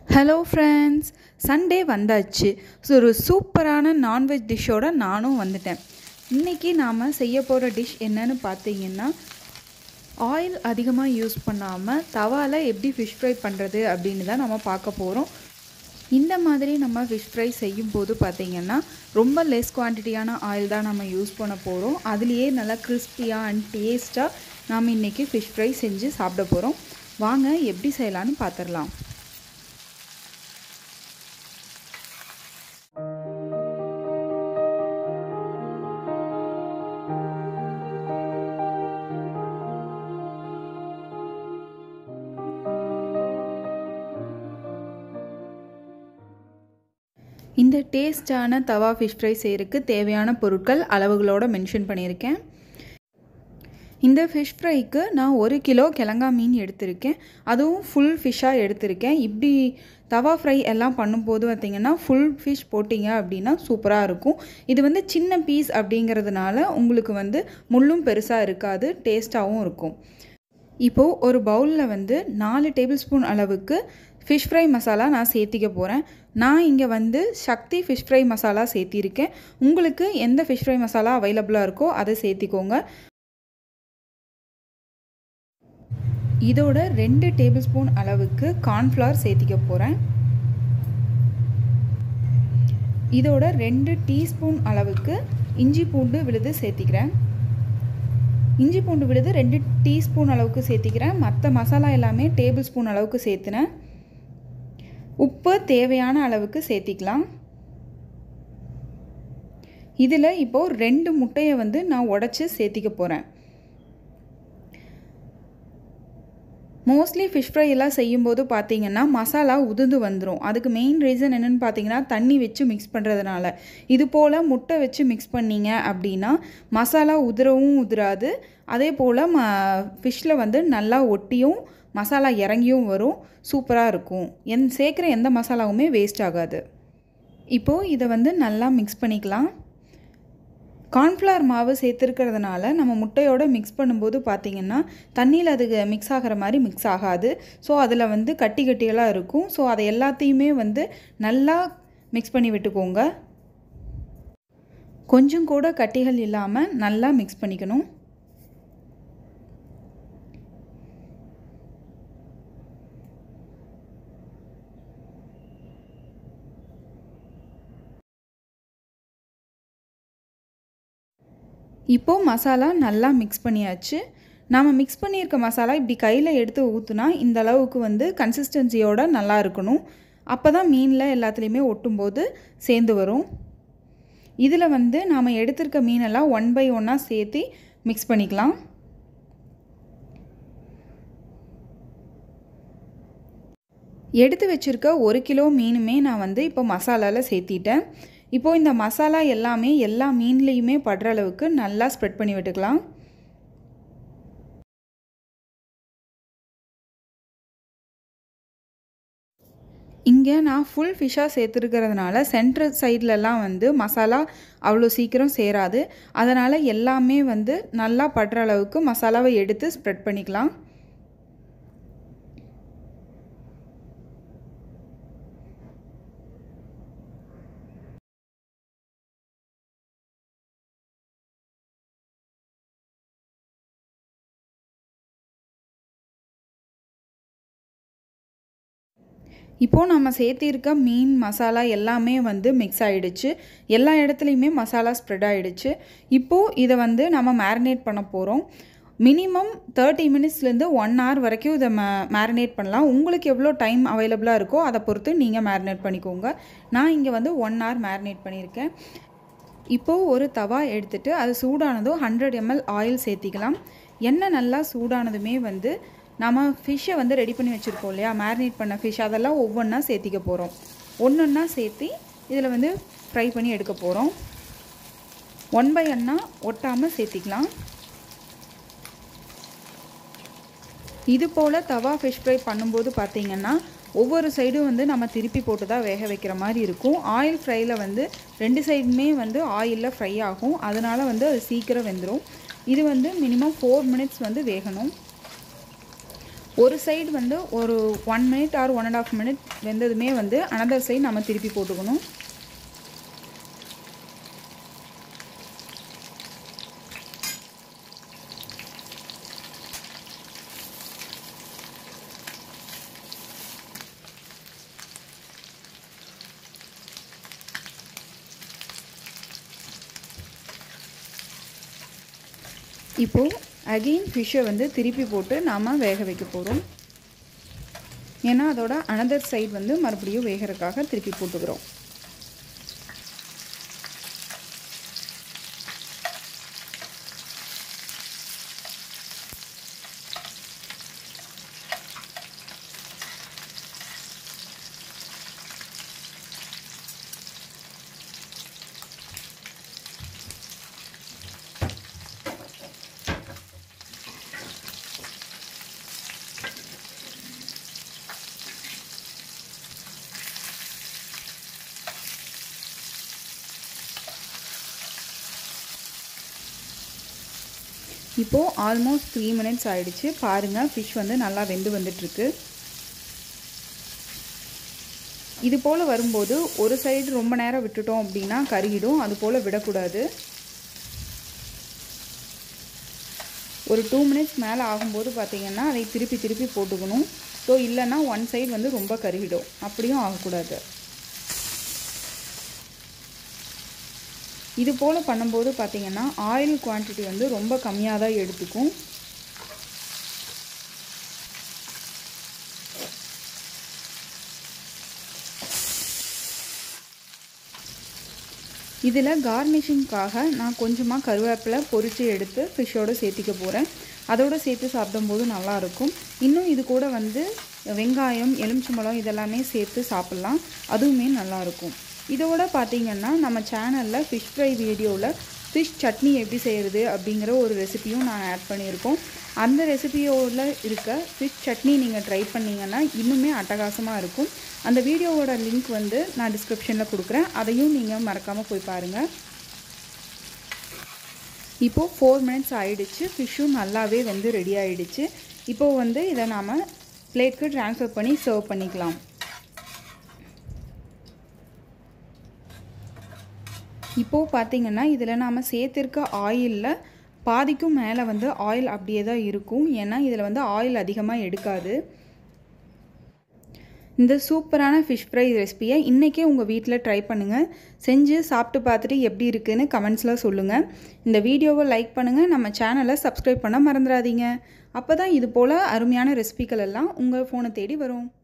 hello friends Sunday வந்தாச்சு so ஒரு சூப்பரான நான்வெஜ் டிஷ்ஷோட நானும் வந்துட்டேன் இன்றைக்கி நாம் செய்ய போகிற டிஷ் என்னன்னு பார்த்தீங்கன்னா ஆயில் அதிகமாக யூஸ் பண்ணாமல் தவாவில் எப்படி ஃபிஷ் ஃப்ரை பண்ணுறது அப்படின்னு தான் நம்ம பார்க்க போகிறோம் இந்த மாதிரி நம்ம ஃபிஷ் ஃப்ரை செய்யும்போது பார்த்திங்கன்னா ரொம்ப லெஸ் குவான்டிட்டியான ஆயில் தான் நம்ம யூஸ் பண்ண போகிறோம் அதுலேயே நல்லா கிறிஸ்பியாக அண்ட் டேஸ்ட்டாக நாம் இன்றைக்கி ஃபிஷ் ஃப்ரை செஞ்சு சாப்பிட போகிறோம் வாங்க எப்படி செய்யலான்னு பார்த்துடலாம் இந்த டேஸ்டான தவா ஃபிஷ் ஃப்ரை செய்கிறதுக்கு தேவையான பொருட்கள் அளவுகளோடு மென்ஷன் பண்ணியிருக்கேன் இந்த ஃபிஷ் ஃப்ரைக்கு நான் ஒரு கிலோ கிழங்கா மீன் எடுத்திருக்கேன் அதுவும் ஃபுல் ஃபிஷ்ஷாக எடுத்திருக்கேன் இப்படி தவா ஃப்ரை எல்லாம் பண்ணும்போது பார்த்திங்கன்னா ஃபுல் ஃபிஷ் போட்டிங்க அப்படின்னா சூப்பராக இருக்கும் இது வந்து சின்ன பீஸ் அப்படிங்கிறதுனால உங்களுக்கு வந்து முள்ளும் பெருசாக இருக்காது டேஸ்ட்டாகவும் இருக்கும் இப்போது ஒரு பவுலில் வந்து நாலு டேபிள் ஸ்பூன் அளவுக்கு ஃபிஷ் ஃப்ரை மசாலா நான் சேர்த்திக்க போகிறேன் நான் இங்கே வந்து சக்தி ஃபிஷ் ஃப்ரை மசாலா சேர்த்திருக்கேன் உங்களுக்கு எந்த ஃபிஷ் ஃப்ரை மசாலா அவைலபிளாக இருக்கோ அதை சேர்த்திக்கோங்க இதோட ரெண்டு டேபிள் ஸ்பூன் அளவுக்கு கார்ன்ஃப்ளவர் சேர்த்திக்க போகிறேன் இதோட ரெண்டு டீஸ்பூன் அளவுக்கு இஞ்சி பூண்டு விழுது சேர்த்திக்கிறேன் இஞ்சி பூண்டு விழுது ரெண்டு டீஸ்பூன் அளவுக்கு சேர்த்திக்கிறேன் மற்ற மசாலா எல்லாமே டேபிள் ஸ்பூன் அளவுக்கு சேர்த்துனேன் உப்பு தேவையான அளவுக்கு சேர்த்திக்கலாம் இதில் இப்போது ரெண்டு முட்டையை வந்து நான் உடச்சி சேர்த்திக்க போகிறேன் மோஸ்ட்லி ஃபிஷ் ஃப்ரை எல்லாம் செய்யும்போது பார்த்தீங்கன்னா மசாலா உதிர்ந்து வந்துடும் அதுக்கு மெயின் ரீசன் என்னென்னு பார்த்தீங்கன்னா தண்ணி வச்சு மிக்ஸ் பண்ணுறதுனால இது போல் முட்டை வச்சு மிக்ஸ் பண்ணிங்க அப்படின்னா மசாலா உதிரவும் உதிராது அதே போல் ம ஃபிஷ்ஷில் வந்து நல்லா ஒட்டியும் மசாலா இறங்கியும் வரும் சூப்பராக இருக்கும் என் சேர்க்குற எந்த மசாலாவுமே வேஸ்ட் ஆகாது இப்போது இதை வந்து நல்லா மிக்ஸ் பண்ணிக்கலாம் கார்ன்ஃப்ளவர் மாவு சேர்த்துருக்கிறதுனால நம்ம முட்டையோடு மிக்ஸ் பண்ணும்போது பார்த்திங்கன்னா தண்ணியில் அது மிக்ஸ் ஆகிற மாதிரி மிக்ஸ் ஆகாது ஸோ அதில் வந்து கட்டி கட்டியெல்லாம் இருக்கும் ஸோ அதை எல்லாத்தையுமே வந்து நல்லா மிக்ஸ் பண்ணி விட்டுக்கோங்க கொஞ்சம் கூட கட்டிகள் இல்லாமல் நல்லா மிக்ஸ் பண்ணிக்கணும் இப்போது மசாலா நல்லா மிக்ஸ் பண்ணியாச்சு நாம் மிக்ஸ் பண்ணியிருக்க மசாலா இப்படி கையில் எடுத்து ஊற்றுனா இந்த அளவுக்கு வந்து கன்சிஸ்டன்சியோட நல்லா இருக்கணும் அப்போ தான் மீனில் எல்லாத்துலேயுமே ஒட்டும்போது சேர்ந்து வரும் இதில் வந்து நாம் எடுத்திருக்க மீனெல்லாம் ஒன் பை ஒன்னாக சேர்த்து மிக்ஸ் பண்ணிக்கலாம் எடுத்து வச்சுருக்க ஒரு கிலோ மீனுமே நான் வந்து இப்போ மசாலாவில் சேர்த்திட்டேன் இப்போது இந்த மசாலா எல்லாமே எல்லா மீன்லேயுமே படுற அளவுக்கு நல்லா ஸ்ப்ரெட் பண்ணி விட்டுக்கலாம் இங்கே நான் ஃபுல் ஃபிஷ்ஷாக சேர்த்துருக்கிறதுனால சென்ட்ரல் சைட்லலாம் வந்து மசாலா அவ்வளோ சீக்கிரம் சேராது அதனால் எல்லாமே வந்து நல்லா படுற அளவுக்கு மசாலாவை எடுத்து ஸ்ப்ரெட் பண்ணிக்கலாம் இப்போது நம்ம சேர்த்திருக்க மீன் மசாலா எல்லாமே வந்து மிக்ஸ் ஆகிடுச்சு எல்லா இடத்துலையுமே மசாலா ஸ்ப்ரெட் ஆகிடுச்சு இப்போது இதை வந்து நம்ம மேரினேட் பண்ண போகிறோம் மினிமம் தேர்ட்டி மினிட்ஸ்லேருந்து ஒன் ஹவர் வரைக்கும் இதை மே மேரினேட் பண்ணலாம் உங்களுக்கு எவ்வளோ டைம் அவைலபிளாக இருக்கோ அதை பொறுத்து நீங்கள் மேரினேட் பண்ணிக்கோங்க நான் இங்கே வந்து ஒன் ஹவர் மேரினேட் பண்ணியிருக்கேன் இப்போது ஒரு தவா எடுத்துகிட்டு அது சூடானதும் ஹண்ட்ரட் எம்எல் ஆயில் சேர்த்திக்கலாம் எண்ணெய் நல்லா சூடானதுமே வந்து நம்ம ஃபிஷ்ஷை வந்து ரெடி பண்ணி வச்சுருக்கோம் இல்லையா மேரினேட் பண்ண ஃபிஷ் அதெல்லாம் ஒவ்வொன்றா சேர்த்திக்க போகிறோம் ஒன்று ஒன்றா சேர்த்தி இதில் வந்து ஃப்ரை பண்ணி எடுக்க போகிறோம் ஒன் பை ஒன்னா ஒட்டாமல் சேர்த்திக்கலாம் இது போல் தவா ஃபிஷ் ஃப்ரை பண்ணும்போது பார்த்திங்கன்னா ஒவ்வொரு சைடும் வந்து நம்ம திருப்பி போட்டு தான் வேக வைக்கிற மாதிரி இருக்கும் ஆயில் ஃப்ரையில் வந்து ரெண்டு சைடுமே வந்து ஆயிலில் ஃப்ரை ஆகும் அதனால் வந்து அது சீக்கிரம் வெந்துடும் இது வந்து மினிமம் ஃபோர் மினிட்ஸ் வந்து வேகணும் ஒரு சைடு வந்து ஒரு one minute or one and half minute வெந்ததுமே வந்து அனதர் சைடு நம்ம திருப்பி போட்டுக்கணும் இப்போது அகெயின் ஃபிஷ்ஷை வந்து திருப்பி போட்டு நாம் வேக வைக்க போகிறோம் ஏன்னா அதோட அனதர் சைடு வந்து மறுபடியும் வேகிறதுக்காக திருப்பி போட்டுக்கிறோம் இப்போது ஆல்மோஸ்ட் த்ரீ மினிட்ஸ் ஆகிடுச்சு பாருங்கள் ஃபிஷ் வந்து நல்லா வெந்து வந்துட்டுருக்கு இது போல் வரும்போது ஒரு சைடு ரொம்ப நேரம் விட்டுட்டோம் அப்படின்னா கருகிடும் அது போல் விடக்கூடாது ஒரு டூ மினிட்ஸ் மேலே ஆகும்போது பார்த்திங்கன்னா அதை திருப்பி திருப்பி போட்டுக்கணும் ஸோ இல்லைன்னா ஒன் சைடு வந்து ரொம்ப கருகிடும் அப்படியும் ஆகக்கூடாது இது போல் பண்ணும்போது பார்த்திங்கன்னா ஆயில் குவான்டிட்டி வந்து ரொம்ப கம்மியாக தான் எடுத்துக்கும் இதில் கார்னிஷிங்காக நான் கொஞ்சமாக கருவேப்பிலை பொரித்து எடுத்து ஃபிஷ்ஷோடு சேர்த்திக்க போகிறேன் அதோடு சேர்த்து சாப்பிடும்போது நல்லாயிருக்கும் இன்னும் இது கூட வந்து வெங்காயம் எலுமிச்சம்பழம் இதெல்லாமே சேர்த்து சாப்பிட்லாம் அதுவுமே நல்லாயிருக்கும் இதோட பார்த்திங்கன்னா நம்ம சேனலில் ஃபிஷ் ஃப்ரை வீடியோவில் ஃபிஷ் சட்னி எப்படி செய்கிறது அப்படிங்கிற ஒரு ரெசிபியும் நான் ஆட் பண்ணியிருக்கோம் அந்த ரெசிபியோட இருக்க ஃபிஷ் சட்னி நீங்கள் ட்ரை பண்ணிங்கன்னா இன்னுமே அட்டகாசமாக இருக்கும் அந்த வீடியோவோட லிங்க் வந்து நான் டிஸ்கிரிப்ஷனில் கொடுக்குறேன் அதையும் நீங்கள் மறக்காமல் போய் பாருங்கள் இப்போது ஃபோர் மினிட்ஸ் ஆகிடுச்சு ஃபிஷ்ஷும் நல்லாவே வந்து ரெடி ஆகிடுச்சு இப்போது வந்து இதை நாம் பிளேட்க்கு ட்ரான்ஸ்ஃபர் பண்ணி சர்வ் பண்ணிக்கலாம் இப்போது பார்த்திங்கன்னா இதில் நாம் சேர்த்துருக்க ஆயிலில் பாதிக்கும் மேலே வந்து ஆயில் அப்படியே தான் இருக்கும் ஏன்னா இதில் வந்து ஆயில் அதிகமாக எடுக்காது இந்த சூப்பரான ஃபிஷ் ஃப்ரை ரெசிபியை இன்றைக்கே உங்கள் வீட்டில் ட்ரை பண்ணுங்கள் செஞ்சு சாப்பிட்டு பார்த்துட்டு எப்படி இருக்குன்னு கமெண்ட்ஸில் சொல்லுங்கள் இந்த வீடியோவை லைக் பண்ணுங்கள் நம்ம சேனலை சப்ஸ்கிரைப் பண்ண மறந்துடாதீங்க அப்போ தான் இது போல் அருமையான ரெசிபிகள் எல்லாம் உங்கள் ஃபோனை தேடி வரும்